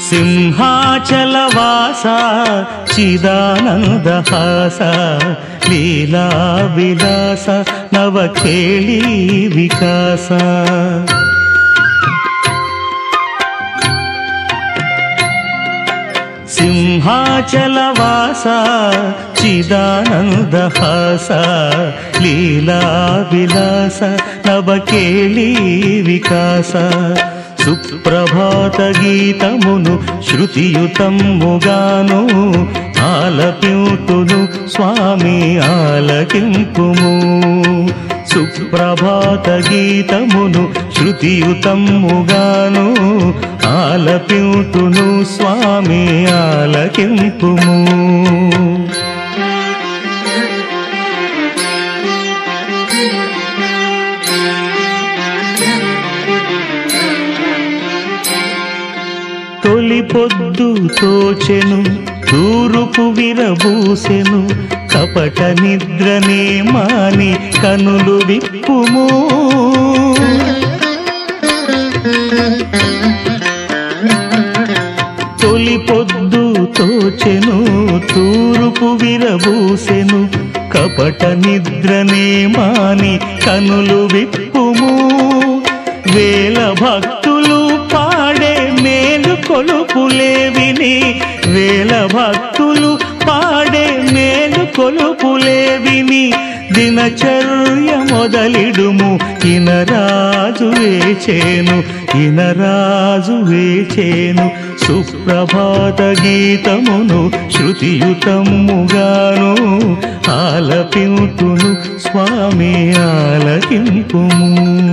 సింహాచలవాస చిదానందహాస లీలా విలాస నవఖేళీ వికాస సింహాచలవాస చిదానందహాస లీలా విలాస నవకేళీ వికాస సుప్రభాత గీతమును శృతియుతముగాను ఆలపింతును స్వామి ఆలకింపుము సుప్రభాత గీతమును శృతియుతముగాను ఆలపింతును స్వామి ఆలకింపుము తొలి పొద్దు తోచెను తూరుపు విరబూసెను కపట నిద్రనే మాని కనులు విప్పుము తొలి పొద్దు తోచెను తూరుపు విరబూసెను కపట నిద్రనే మాని కనులు విప్పుము వేల భక్తులు పాడే మేలు కొలుపులే విని వేల భక్తులు పాడే మేలు కొలుపులే విని దినచర్య మొదలిడుము ఇనరాజు వేచేను ఇనరాజు వేచేను సుప్రభాత గీతమును శృతియుతముగాను ఆలపింతును స్వామి ఆలకింపుము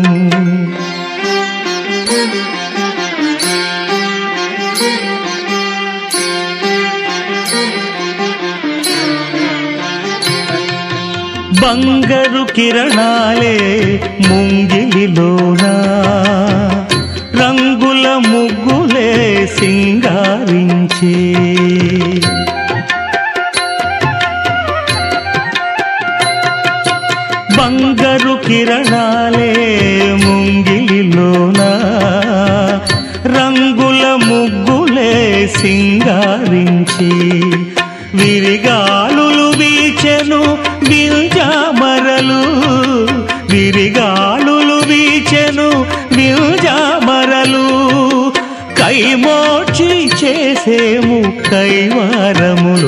బంగారు కిరణాలే ముంగిలిలోనా రంగుల ముగ్గులే సింగారించి బంగారు కిరణాలే ముంగిలిలోనా రంగుల ముగ్గులే సింగారించి విరిగాలులు వీచెను విల్జామరలు విరిగాలులు వీచెను విల్జామరలు కైమోచి చేసేము కైవారములు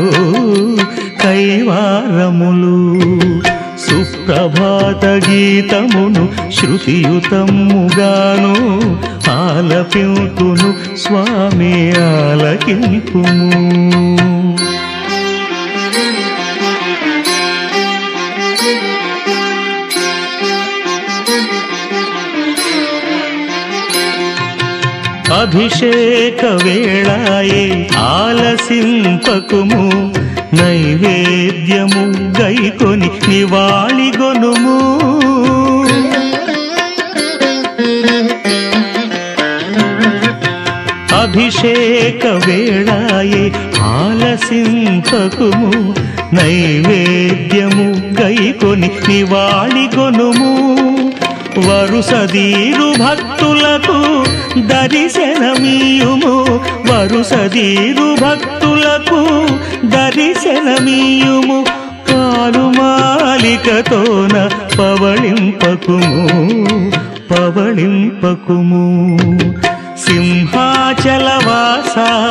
కైవారములు సుప్రభాత గీతమును శృతియుతముగాను ఆలపింతును స్వామి ఆలకింపుము అభిషేక వేళాయే ఆలసింపకుము నైవేద్యము గైకొని నివాళిగొనుము అభిషేక వేళాయే ఆలసింపకుము నైవేద్యము గైకొని నివాళిగొనుము వరుసదీరు భక్తులకు దర్శనమీయుము వరుసదీరు భక్తులకు దర్శనమీయుము పాలుమాలికతోన పవళింపకుము పవళింపకుము సింహాచలవాస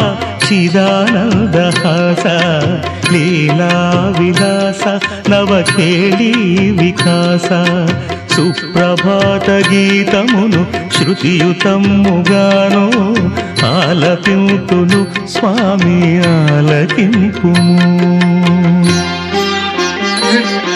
చిదానందహాస లీలా విలాస నవఖేళీ వికాస సుప్రభాత గీతమును శృతియుతముగాను ఆలపింతును స్వామి ఆలకింపుము